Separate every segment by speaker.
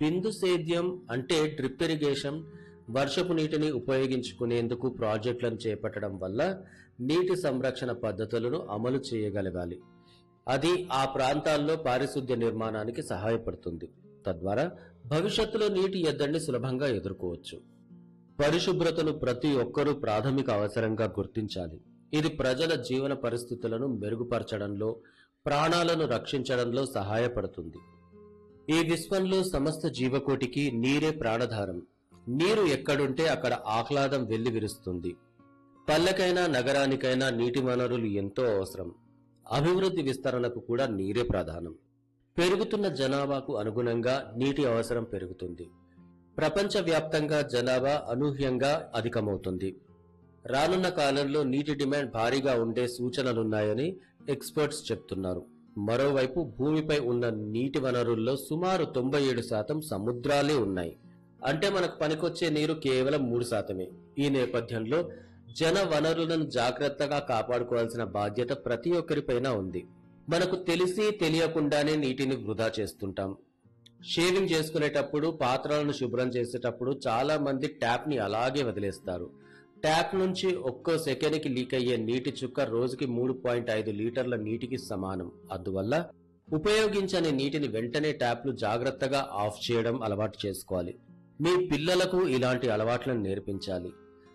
Speaker 1: బిందు సేద్యం అంటే drip irrigation వర్షపు నీటిని ఉపయోగించుకునేందుకు ప్రాజెక్టులను చేపట్టడం వల్ల నీటి సంరక్షణ పద్ధతులను అమలు చేయగలగాలి అది ఆ ప్రాంతాల్లో పారిశుద్ధ్య నిర్మాణానికి సహాయపడుతుంది తద్వారా భవిష్యత్తులో నీటి ఎద్దడిని సులభంగా ఎదుర్కోవచ్చు పరిశుభ్రతను ప్రతి ఒక్కరూ ప్రాథమిక అవసరంగా గుర్తించాలి ఇది ప్రజల జీవన పరిస్థితులను మెరుగుపరచడంలో ప్రాణాలను రక్షించడంలో సహాయపడుతుంది ఈ విశ్వంలో సమస్త జీవకోటికి నీరే ప్రాణధారం నీరు ఎక్కడుంటే అక్కడ ఆహ్లాదం వెల్లివిరుస్తుంది పల్లెకైనా నగరానికైనా నీటి వనరులు ఎంతో అవసరం అభివృద్ధి విస్తరణకు కూడా నీరే ప్రధానం పెరుగుతున్న జనాభాకు అనుగుణంగా నీటి అవసరం పెరుగుతుంది ప్రపంచవ్యాప్తంగా జనాభా అనూహ్యంగా అధికమవుతుంది రానున్న కాలంలో నీటి డిమాండ్ భారీగా ఉండే సూచనలున్నాయని ఎక్స్పర్ట్స్ చెప్తున్నారు మరోవైపు భూమిపై ఉన్న నీటి వనరుల్లో సుమారు తొంభై ఏడు శాతం సముద్రాలే ఉన్నాయి అంటే మనకు పనికొచ్చే నీరు కేవలం మూడు శాతమే ఈ నేపథ్యంలో జన వనరులను జాగ్రత్తగా కాపాడుకోవాల్సిన బాధ్యత ప్రతి ఒక్కరిపైన ఉంది మనకు తెలిసి తెలియకుండానే నీటిని వృధా చేస్తుంటాం షేవింగ్ చేసుకునేటప్పుడు పాత్రలను శుభ్రం చేసేటప్పుడు చాలా మంది ట్యాప్ ని అలాగే వదిలేస్తారు ట్యాప్ నుంచి ఒక్కో సెకండ్కి లీక్ అయ్యే నీటి చుక్క రోజుకి మూడు పాయింట్ ఐదు లీటర్ల నీటికి సమానం అందువల్ల ఉపయోగించని నీటిని వెంటనే ట్యాప్లు జాగ్రత్తగా ఆఫ్ చేయడం అలవాటు చేసుకోవాలి మీ పిల్లలకు ఇలాంటి అలవాట్లను నేర్పించాలి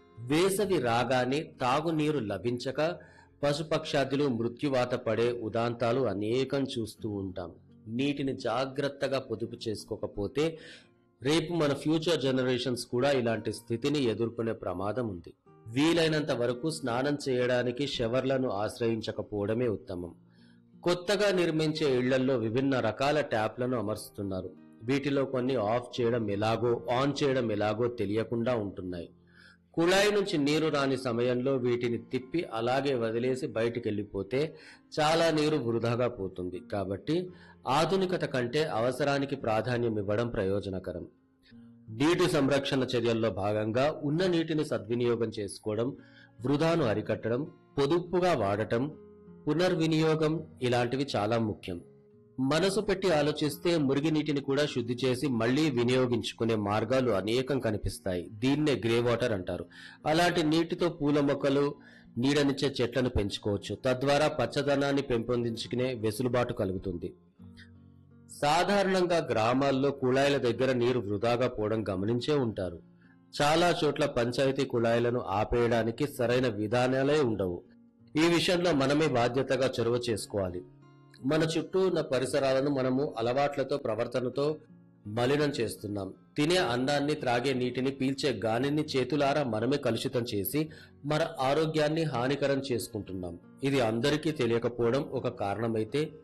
Speaker 1: వేసవి రాగానే తాగునీరు లభించక పశుపక్షాదులు మృత్యువాత పడే ఉదాంతాలు అనేకం చూస్తూ ఉంటాం నీటిని జాగ్రత్తగా పొదుపు చేసుకోకపోతే రేపు మన ఫ్యూచర్ జనరేషన్స్ కూడా ఇలాంటి స్థితిని ఎదుర్కొనే ప్రమాదం ఉంది వీలైనంత వరకు స్నానం చేయడానికి షవర్లను ఆశ్రయించకపోవడమే ఉత్తమం కొత్తగా నిర్మించే ఇళ్లలో విభిన్న రకాల ట్యాప్లను అమర్చుతున్నారు వీటిలో కొన్ని ఆఫ్ చేయడం ఎలాగో ఆన్ చేయడం ఎలాగో తెలియకుండా ఉంటున్నాయి కుళాయి నుంచి నీరు రాని సమయంలో వీటిని తిప్పి అలాగే వదిలేసి బయటికి వెళ్ళిపోతే చాలా నీరు వృధాగా పోతుంది కాబట్టి ఆధునికత కంటే అవసరానికి ప్రాధాన్యం ఇవ్వడం ప్రయోజనకరం నీటి సంరక్షణ చర్యల్లో భాగంగా ఉన్న నీటిని సద్వినియోగం చేసుకోవడం వృధాను అరికట్టడం పొదుపుగా వాడటం పునర్వినియోగం ఇలాంటివి చాలా ముఖ్యం మనసు పెట్టి ఆలోచిస్తే మురిగి నీటిని కూడా శుద్ధి చేసి మళ్లీ వినియోగించుకునే మార్గాలు అనేకం కనిపిస్తాయి దీన్నే గ్రే వాటర్ అంటారు అలాంటి నీటితో పూల మొక్కలు నీడనిచ్చే చెట్లను పెంచుకోవచ్చు తద్వారా పచ్చదనాన్ని పెంపొందించుకునే వెసులుబాటు కలుగుతుంది సాధారణంగా గ్రామాల్లో కుళాయిల దగ్గర నీరు వృధాగా పోవడం గమనించే ఉంటారు చాలా చోట్ల పంచాయతీ కుళాయిలను ఆపేయడానికి సరైన విధానాలే ఉండవు ఈ విషయంలో మనమే బాధ్యతగా చొరవ చేసుకోవాలి మన చుట్టూ ఉన్న పరిసరాలను మనము అలవాట్లతో ప్రవర్తనతో మలినం చేస్తున్నాం తినే అన్నాన్ని త్రాగే నీటిని పీల్చే గాలిని చేతులారా మనమే కలుషితం చేసి మన ఆరోగ్యాన్ని హానికరం చేసుకుంటున్నాం ఇది అందరికీ తెలియకపోవడం ఒక కారణమైతే